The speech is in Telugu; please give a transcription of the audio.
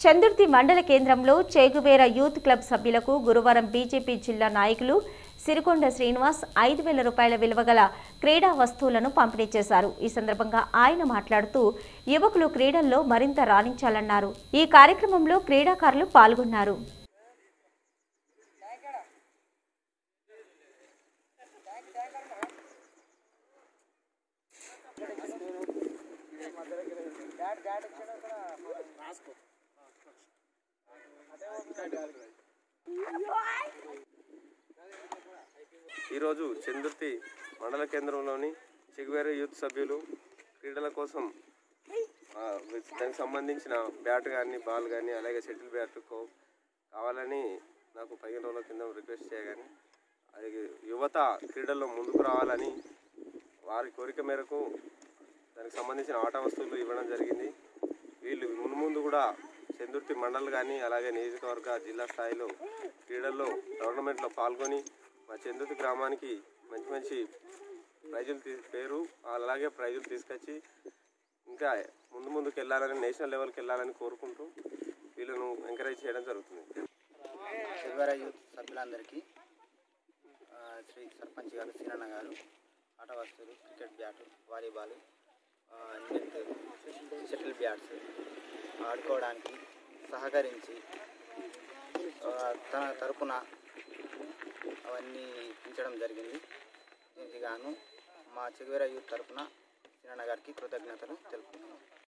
చందుర్తి మండల కేంద్రంలో చేగువేర యూత్ క్లబ్ సభ్యులకు గురువారం బీజేపీ జిల్లా నాయకులు సిరికొండ శ్రీనివాస్ ఐదు వేల రూపాయల విలువ గల క్రీడా వస్తువులను పంపిణీ చేశారు ఈ సందర్భంగా ఆయన మాట్లాడుతూ యువకులు క్రీడల్లో మరింత రాణించాలన్నారు ఈ కార్యక్రమంలో క్రీడాకారులు పాల్గొన్నారు ఈరోజు చందుర్తి మండల కేంద్రంలోని చిగువేర యూత్ సభ్యులు క్రీడల కోసం ఆ, దానికి సంబంధించిన బ్యాట్ కానీ బాల్ కానీ అలాగే షటిల్ బ్యాట్ కో కావాలని నాకు పదిహేను రోజుల కింద రిక్వెస్ట్ చేయగానే అది యువత క్రీడల్లో ముందుకు రావాలని వారి కోరిక మేరకు దానికి సంబంధించిన ఆట వస్తువులు ఇవ్వడం జరిగింది వీళ్ళు ముందు ముందు కూడా చందుర్తి మండల్ కానీ అలాగే నియోజకవర్గ జిల్లా స్థాయిలో క్రీడల్లో టోర్నమెంట్లో పాల్గొని మా చందుర్తి గ్రామానికి మంచి మంచి ప్రైజులు తీ పేరు అలాగే ప్రైజులు తీసుకొచ్చి ఇంకా ముందు ముందుకు వెళ్ళాలని నేషనల్ లెవెల్కి వెళ్ళాలని కోరుకుంటూ వీళ్ళను ఎంకరేజ్ చేయడం జరుగుతుంది చివర యూత్ సభ్యులందరికీ ఆ, శ్రీ సర్పంచ్ గారు సీనన్న గారు ఆట వస్తువులు క్రికెట్ బ్యాట్ వాలీబాల్ ఆ, నెట్ షటిల్ బ్యాట్స్ ఆడుకోవడానికి సహకరించి ఆ, తన తరపున అవన్నీ ఇప్పించడం జరిగింది దీనికి గాను మా చిగువేర యూత్ తరపున సీనన్న గారికి కృతజ్ఞతలు తెలుపుతున్నాం